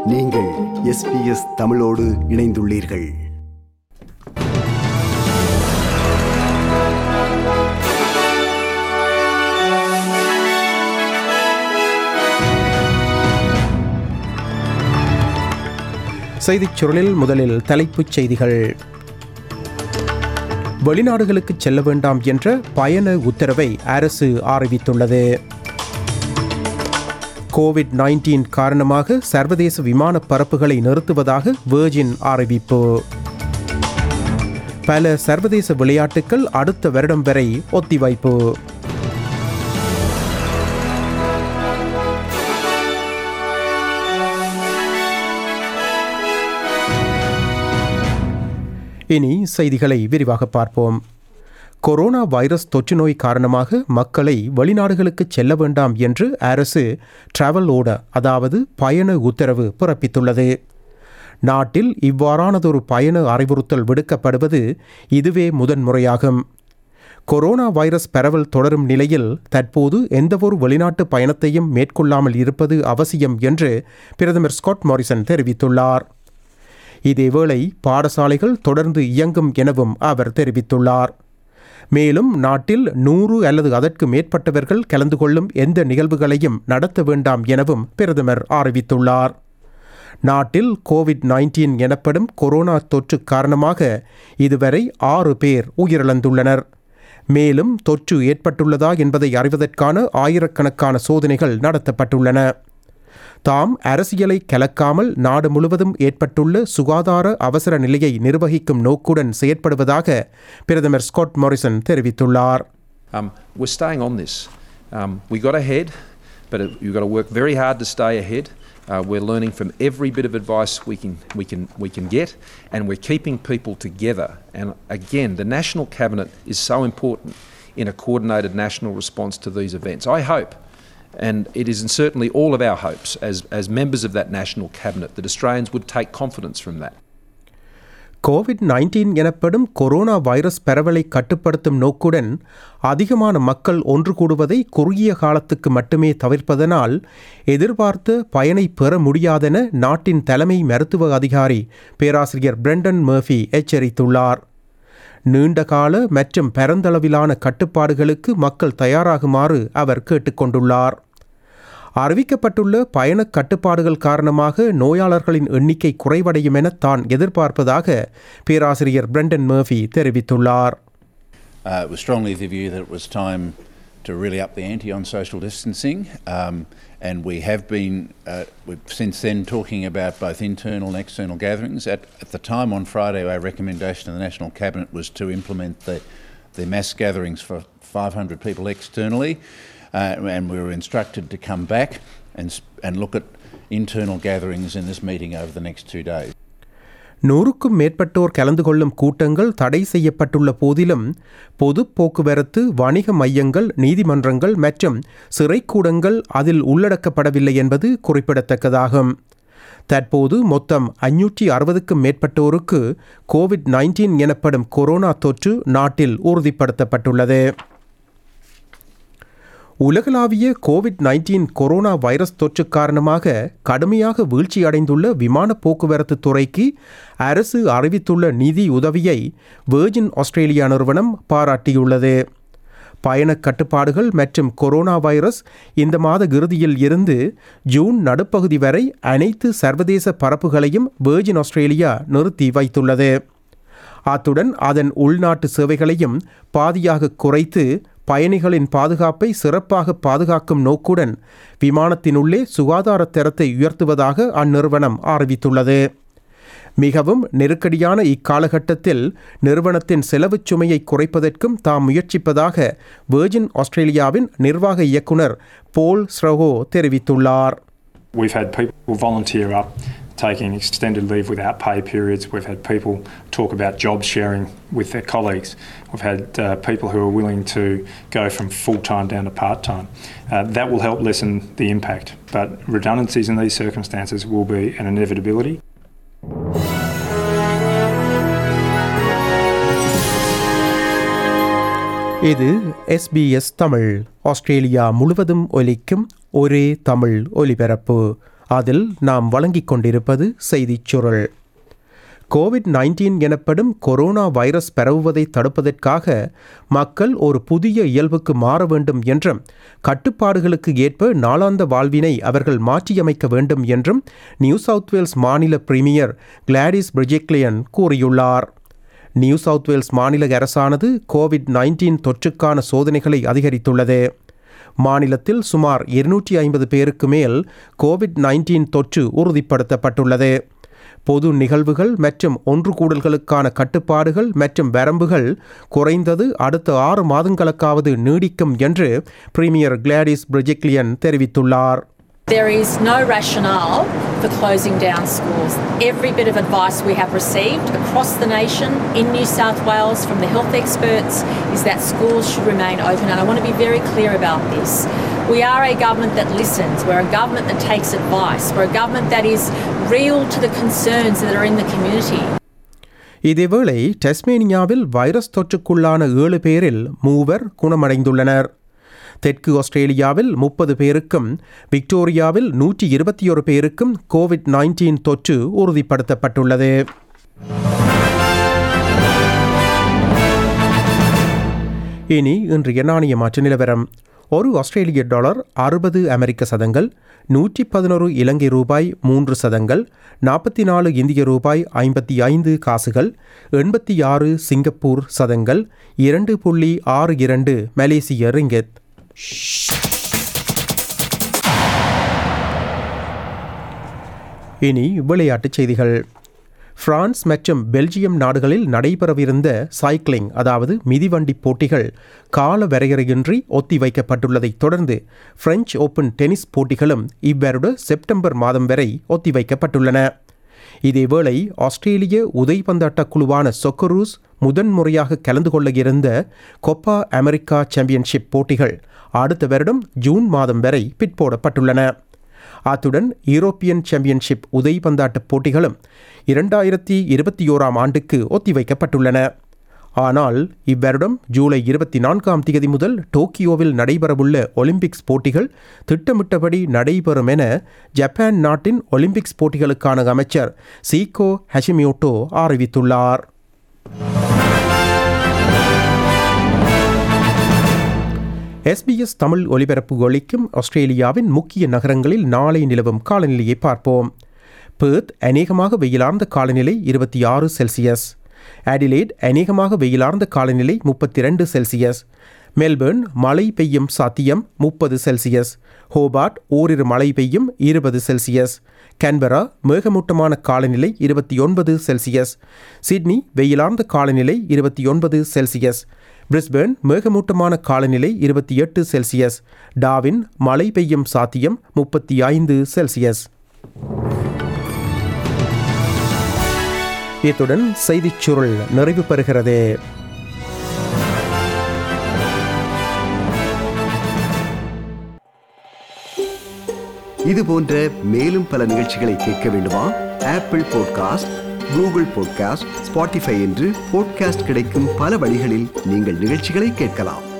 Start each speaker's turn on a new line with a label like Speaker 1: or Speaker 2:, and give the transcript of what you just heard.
Speaker 1: நீங்கள் எஸ்பிஎஸ் தமிழோடு இணைந்துள்ளீர்கள்
Speaker 2: செய்திச் சுருளில் முதலில் தலைப்புச் செய்திகள் வெளிநாடுகளுக்கு செல்ல வேண்டாம் என்ற பயண உத்தரவை அரசு அறிவித்துள்ளது கோவிட் 19 காரணமாக சர்வதேச விமான பரப்புகளை நிறுத்துவதாக வேர்ஜின் அறிவிப்பு பல சர்வதேச விளையாட்டுகள் அடுத்த வருடம் வரை ஒத்திவைப்பு இனி செய்திகளை விரிவாக பார்ப்போம் கொரோனா வைரஸ் தொற்று நோய் காரணமாக மக்களை வெளிநாடுகளுக்கு செல்ல வேண்டாம் என்று அரசு டிராவல் ஓட அதாவது பயண உத்தரவு பிறப்பித்துள்ளது நாட்டில் இவ்வாறானதொரு பயண அறிவுறுத்தல் விடுக்கப்படுவது இதுவே முதன்முறையாகும் கொரோனா வைரஸ் பரவல் தொடரும் நிலையில் தற்போது எந்தவொரு வெளிநாட்டு பயணத்தையும் மேற்கொள்ளாமல் இருப்பது அவசியம் என்று பிரதமர் ஸ்காட் மாரிசன் தெரிவித்துள்ளார் இதேவேளை பாடசாலைகள் தொடர்ந்து இயங்கும் எனவும் அவர் தெரிவித்துள்ளார் மேலும் நாட்டில் நூறு அல்லது அதற்கு மேற்பட்டவர்கள் கலந்து கொள்ளும் எந்த நிகழ்வுகளையும் நடத்த வேண்டாம் எனவும் பிரதமர் அறிவித்துள்ளார் நாட்டில் கோவிட் 19 எனப்படும் கொரோனா தொற்று காரணமாக இதுவரை ஆறு பேர் உயிரிழந்துள்ளனர் மேலும் தொற்று ஏற்பட்டுள்ளதா என்பதை அறிவதற்கான ஆயிரக்கணக்கான சோதனைகள் நடத்தப்பட்டுள்ளன தாம் அரசியலை கலக்காமல் நாடு முழுவதும் ஏற்பட்டுள்ள சுகாதார அவசர நிலையை நிர்வகிக்கும் நோக்குடன் செயற்படுவதாக பிரதமர் ஸ்காட் மாரிசன் தெரிவித்துள்ளார்
Speaker 3: Um, we're staying on this. Um, we got ahead, but it, you've got to work very hard to stay ahead. Uh, we're learning from every bit of advice we can, we, can, we can get, and we're keeping people together. And again, the National Cabinet is so important in a coordinated national response to these events. I hope, and it is certainly all of our hopes as, as members of that National Cabinet, that Australians would take confidence from that.
Speaker 2: Covid 19 எனப்படும் கொரோனா virus பரவலை கட்டுப்படுத்தும் நோக்குடன் அதிகமான மக்கள் ஒன்று கூடுவதை குறுகிய காலத்துக்கு மட்டுமே தவிர்ப்பதனால் எதிர்பார்த்த பயனை பெற முடியாதென நாட்டின் தலைமை மருத்துவ அதிகாரி பேராசிரியர் பிரெண்டன் மர்ஃபி எச்சரித்துள்ளார் நீண்டகால மற்றும் பரந்தளவிலான கட்டுப்பாடுகளுக்கு மக்கள் தயாராகுமாறு அவர் கேட்டுக்கொண்டுள்ளார் அறிவிக்கப்பட்டுள்ள பயணக் கட்டுப்பாடுகள் காரணமாக நோயாளர்களின் எண்ணிக்கை குறைவடையும் என தான் எதிர்பார்ப்பதாக பேராசிரியர் பிரெண்டன் மர்ஃபி தெரிவித்துள்ளார்
Speaker 4: Uh, it was strongly the view that it was time to really up the ante on social distancing, um, and we have been uh, we've since then talking about both internal and external gatherings. At, at the time on Friday, our recommendation of the National Cabinet was to implement the, the mass gatherings for 500 people externally, uh, and we were instructed to come back and, s- and look at internal gatherings in this meeting over the next two days.
Speaker 2: நூறுக்கும் மேற்பட்டோர் கலந்து கொள்ளும் கூட்டங்கள் தடை செய்யப்பட்டுள்ள போதிலும் பொது போக்குவரத்து வணிக மையங்கள் நீதிமன்றங்கள் மற்றும் சிறைக்கூடங்கள் அதில் உள்ளடக்கப்படவில்லை என்பது குறிப்பிடத்தக்கதாகும் தற்போது மொத்தம் ஐநூற்றி அறுபதுக்கும் மேற்பட்டோருக்கு கோவிட் 19 எனப்படும் கொரோனா தொற்று நாட்டில் உறுதிப்படுத்தப்பட்டுள்ளது உலகளாவிய கோவிட் 19 கொரோனா வைரஸ் தொற்று காரணமாக கடுமையாக வீழ்ச்சியடைந்துள்ள விமான போக்குவரத்து துறைக்கு அரசு அறிவித்துள்ள நிதி உதவியை வேர்ஜின் ஆஸ்திரேலியா நிறுவனம் பாராட்டியுள்ளது பயணக் கட்டுப்பாடுகள் மற்றும் கொரோனா வைரஸ் இந்த மாத இறுதியில் இருந்து ஜூன் நடுப்பகுதி வரை அனைத்து சர்வதேச பரப்புகளையும் வேர்ஜின் ஆஸ்திரேலியா நிறுத்தி வைத்துள்ளது அத்துடன் அதன் உள்நாட்டு சேவைகளையும் பாதியாக குறைத்து பயணிகளின் பாதுகாப்பை சிறப்பாக பாதுகாக்கும் நோக்குடன் விமானத்தினுள்ளே சுகாதார தரத்தை உயர்த்துவதாக அந்நிறுவனம் அறிவித்துள்ளது மிகவும் நெருக்கடியான இக்காலகட்டத்தில் நிறுவனத்தின் செலவுச் சுமையை குறைப்பதற்கும் தாம் முயற்சிப்பதாக வேர்ஜின் ஆஸ்திரேலியாவின் நிர்வாக இயக்குனர் போல் ஸ்ரஹோ தெரிவித்துள்ளார்
Speaker 5: We've had people volunteer up taking extended leave without pay periods. We've had people talk about job sharing with their colleagues. We've had uh, people who are willing to go from full time down to part time. Uh, that will help lessen the impact, but redundancies in these circumstances will be an inevitability.
Speaker 2: இது SBS Tamil Australia முழுவதும் ஒலிக்கும் ஒரே தமிழ் ஒலிபரப்பு அதில் நாம் வழங்கிக் கொண்டிருப்பது செய்திச் சுருள் கோவிட் நைன்டீன் எனப்படும் கொரோனா வைரஸ் பரவுவதை தடுப்பதற்காக மக்கள் ஒரு புதிய இயல்புக்கு மாற வேண்டும் என்றும் கட்டுப்பாடுகளுக்கு ஏற்ப நாளாந்த வாழ்வினை அவர்கள் மாற்றியமைக்க வேண்டும் என்றும் நியூ சவுத் வேல்ஸ் மாநில பிரீமியர் கிளாடிஸ் பிரிஜெக்லியன் கூறியுள்ளார் நியூ சவுத் வேல்ஸ் மாநில அரசானது கோவிட் நைன்டீன் தொற்றுக்கான சோதனைகளை அதிகரித்துள்ளது மாநிலத்தில் சுமார் இருநூற்றி ஐம்பது பேருக்கு மேல் கோவிட் நைன்டீன் தொற்று உறுதிப்படுத்தப்பட்டுள்ளது பொது நிகழ்வுகள் மற்றும் ஒன்று கூடல்களுக்கான கட்டுப்பாடுகள் மற்றும் வரம்புகள் குறைந்தது அடுத்த ஆறு மாதங்களுக்காவது நீடிக்கும் என்று பிரீமியர் கிளாடிஸ் பிரிஜெக்லியன் தெரிவித்துள்ளார்
Speaker 6: There is no rationale for closing down schools. Every bit of advice we have received across the nation in New South Wales from the health experts is that schools should remain open. And I want to be very clear about this. We are a government that listens. We're a government that takes advice. We're a government that is real to the concerns that are in the community.
Speaker 2: இதேவேளை டெஸ்மேனியாவில் virus தொற்றுக்குள்ளான ஏழு பேரில் மூவர் குணமடைந்துள்ளனர் தெற்கு ஆஸ்திரேலியாவில் முப்பது பேருக்கும் விக்டோரியாவில் நூற்றி இருபத்தி ஒரு பேருக்கும் கோவிட் நைன்டீன் தொற்று உறுதிப்படுத்தப்பட்டுள்ளது இனி இன்றைய நாணய மாற்று நிலவரம் ஒரு ஆஸ்திரேலிய டாலர் அறுபது அமெரிக்க சதங்கள் நூற்றி பதினொரு இலங்கை ரூபாய் மூன்று சதங்கள் நாற்பத்தி நாலு இந்திய ரூபாய் ஐம்பத்தி ஐந்து காசுகள் எண்பத்தி ஆறு சிங்கப்பூர் சதங்கள் இரண்டு புள்ளி ஆறு இரண்டு மலேசிய ரிங்கெத் இனி விளையாட்டுச் செய்திகள் பிரான்ஸ் மற்றும் பெல்ஜியம் நாடுகளில் நடைபெறவிருந்த சைக்கிளிங் அதாவது மிதிவண்டி போட்டிகள் கால வரையறையின்றி ஒத்திவைக்கப்பட்டுள்ளதைத் தொடர்ந்து பிரெஞ்சு ஓபன் டென்னிஸ் போட்டிகளும் இவ்வருட செப்டம்பர் மாதம் வரை ஒத்திவைக்கப்பட்டுள்ளன இதேவேளை ஆஸ்திரேலிய உதைபந்தாட்ட குழுவான சொக்கரூஸ் முதன்முறையாக கலந்து கொள்ள இருந்த கொப்பா அமெரிக்கா சாம்பியன்ஷிப் போட்டிகள் அடுத்த வருடம் ஜூன் மாதம் வரை பிற்போடப்பட்டுள்ளன அத்துடன் யூரோப்பியன் சாம்பியன்ஷிப் உதைபந்தாட்ட போட்டிகளும் இரண்டாயிரத்தி இருபத்தி ஓராம் ஆண்டுக்கு ஒத்திவைக்கப்பட்டுள்ளன ஆனால் இவ்வருடம் ஜூலை இருபத்தி நான்காம் தேதி முதல் டோக்கியோவில் நடைபெறவுள்ள ஒலிம்பிக்ஸ் போட்டிகள் திட்டமிட்டபடி நடைபெறும் என ஜப்பான் நாட்டின் ஒலிம்பிக்ஸ் போட்டிகளுக்கான அமைச்சர் சீகோ ஹஷிமியோட்டோ அறிவித்துள்ளார் எஸ்பிஎஸ் தமிழ் ஒலிபரப்பு ஒலிக்கும் ஆஸ்திரேலியாவின் முக்கிய நகரங்களில் நாளை நிலவும் காலநிலையை பார்ப்போம் பேர்த் அநேகமாக வெயிலார்ந்த காலநிலை இருபத்தி ஆறு செல்சியஸ் ஆடிலேட் அநேகமாக வெயிலார்ந்த காலநிலை முப்பத்தி ரெண்டு செல்சியஸ் மெல்பர்ன் மழை பெய்யும் சாத்தியம் முப்பது செல்சியஸ் ஹோபார்ட் ஓரிரு மழை பெய்யும் இருபது செல்சியஸ் கேன்பரா மேகமூட்டமான காலநிலை இருபத்தி ஒன்பது செல்சியஸ் சிட்னி வெயிலார்ந்த காலநிலை இருபத்தி ஒன்பது செல்சியஸ் பிரிஸ்பேர்ன் மேகமூட்டமான காலநிலை இருபத்தி எட்டு செல்சியஸ் டாவின் மழை பெய்யும் சாத்தியம் முப்பத்தி ஐந்து செல்சியஸ் இத்துடன் செய்திச் சுருள் நிறைவு பெறுகிறது
Speaker 1: இது போன்ற மேலும் பல நிகழ்ச்சிகளை கேட்க வேண்டுமா Apple podcast Google podcast Spotify என்று பாட்காஸ்ட் கிடைக்கும் பல வழிகளில் நீங்கள் நிகழ்ச்சிகளை கேட்கலாம்